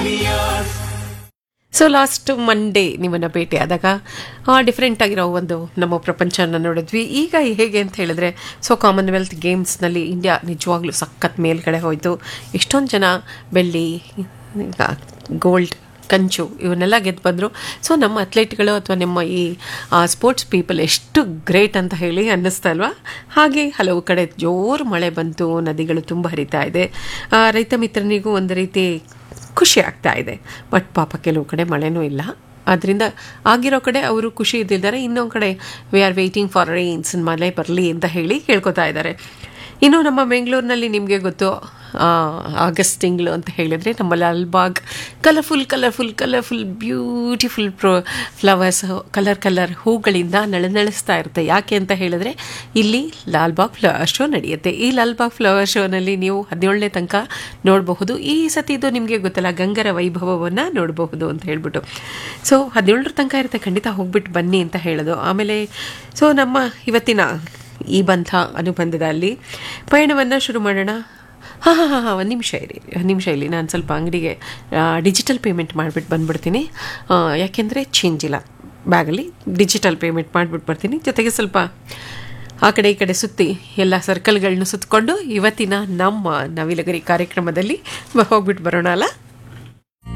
so last Monday ನಿಮ್ಮನ್ನು ಭೇಟಿ ಆದಾಗ ಡಿಫ್ರೆಂಟ್ ಆಗಿರೋ ಒಂದು ನಮ್ಮ ಪ್ರಪಂಚನ ನೋಡಿದ್ವಿ ಈಗ ಹೇಗೆ ಅಂತ ಹೇಳಿದ್ರೆ ಸೊ ಕಾಮನ್ವೆಲ್ತ್ ಗೇಮ್ಸ್ನಲ್ಲಿ ಇಂಡಿಯಾ ನಿಜವಾಗ್ಲೂ ಸಖತ್ ಮೇಲ್ಗಡೆ ಹೋಯಿತು ಎಷ್ಟೊಂದು ಜನ ಬೆಳ್ಳಿ ಗೋಲ್ಡ್ ಕಂಚು ಇವನ್ನೆಲ್ಲ ಗೆದ್ದು ಬಂದರು ಸೊ ನಮ್ಮ ಅಥ್ಲೆಟ್ಗಳು ಅಥವಾ ನಿಮ್ಮ ಈ ಸ್ಪೋರ್ಟ್ಸ್ ಪೀಪಲ್ ಎಷ್ಟು ಗ್ರೇಟ್ ಅಂತ ಹೇಳಿ ಅನ್ನಿಸ್ತಾ ಅಲ್ವಾ ಹಾಗೆ ಹಲವು ಕಡೆ ಜೋರು ಮಳೆ ಬಂತು ನದಿಗಳು ತುಂಬ ಹರಿತಾ ಇದೆ ಆ, ರೈತ ಮಿತ್ರನಿಗೂ ಒಂದು ರೀತಿ ಖುಷಿ ಆಗ್ತಾ ಇದೆ ಬಟ್ ಪಾಪ ಕೆಲವು ಕಡೆ ಮಳೆನೂ ಇಲ್ಲ ಆದ್ದರಿಂದ ಆಗಿರೋ ಕಡೆ ಅವರು ಖುಷಿ ಇದ್ದಿದ್ದಾರೆ ಇನ್ನೊಂದು ಕಡೆ we are waiting for rains ಮಳೆ ಬರಲಿ ಅಂತ ಹೇಳಿ ಕೇಳ್ಕೊತಾ ಇದ್ದಾರೆ ಇನ್ನು ನಮ್ಮ ಬೆಂಗಳೂರಿನಲ್ಲಿ ನಿಮಗೆ ಗೊತ್ತು ಆ, ಆಗಸ್ಟ್ ತಿಂಗಳು ಅಂತ ಹೇಳಿದರೆ ನಮ್ಮ Lalbagh colourful colourful colourful beautiful pro flowers colour colour ಹೂಗಳಿಂದ ನಳನಳಿಸ್ತಾ ಇರುತ್ತೆ ಯಾಕೆ ಅಂತ ಹೇಳಿದ್ರೆ ಇಲ್ಲಿ ಲಾಲ್ಬಾಗ್ ಫ್ಲವರ್ ಶೋ ನಡೆಯುತ್ತೆ ಈ ಲಾಲ್ಬಾಗ್ ಫ್ಲವರ್ ಶೋನಲ್ಲಿ ನೀವು ಹದಿನೇಳನೇ ತನಕ ನೋಡಬಹುದು ಈ ಸತಿ ಇದು ನಿಮಗೆ ಗೊತ್ತಲ್ಲ ಗಂಗರ ವೈಭವವನ್ನು ನೋಡಬಹುದು ಅಂತ ಹೇಳ್ಬಿಟ್ಟು ಸೊ ಹದಿನೇಳರ ತನಕ ಇರುತ್ತೆ ಖಂಡಿತ ಹೋಗ್ಬಿಟ್ಟು ಬನ್ನಿ ಅಂತ ಹೇಳೋದು ಆಮೇಲೆ ಸೊ ನಮ್ಮ ಇವತ್ತಿನ ಈ ಬಂಧ ಅನುಬಂಧದಲ್ಲಿ ಪಯಣವನ್ನು ಶುರು ಮಾಡೋಣ ಹಾಂ ಹಾಂ ಹಾಂ ಹಾಂ ಒಂದು ನಿಮಿಷ ಇರಿ ಒಂದು ನಿಮಿಷ ಇಲ್ಲಿ ನಾನು ಸ್ವಲ್ಪ ಅಂಗಡಿಗೆ ಡಿಜಿಟಲ್ ಪೇಮೆಂಟ್ ಮಾಡಿಬಿಟ್ಟು ಬಂದ್ಬಿಡ್ತೀನಿ ಆ, ಯಾಕೆಂದರೆ ಚೇಂಜ್ ಇಲ್ಲ ಬ್ಯಾಗಲ್ಲಿ ಡಿಜಿಟಲ್ ಪೇಮೆಂಟ್ ಮಾಡಿಬಿಟ್ಟು ಬರ್ತೀನಿ ಜೊತೆಗೆ ಸ್ವಲ್ಪ ಆ ಕಡೆ ಈ ಕಡೆ ಸುತ್ತಿ ಎಲ್ಲ ಸರ್ಕಲ್ಗಳನ್ನ ಸುತ್ತಕೊಂಡು ಇವತ್ತಿನ ನಮ್ಮ ನವಿಲಗರಿ ಕಾರ್ಯಕ್ರಮದಲ್ಲಿ ಹೋಗ್ಬಿಟ್ಟು ಬರೋಣ ಅಲ್ಲ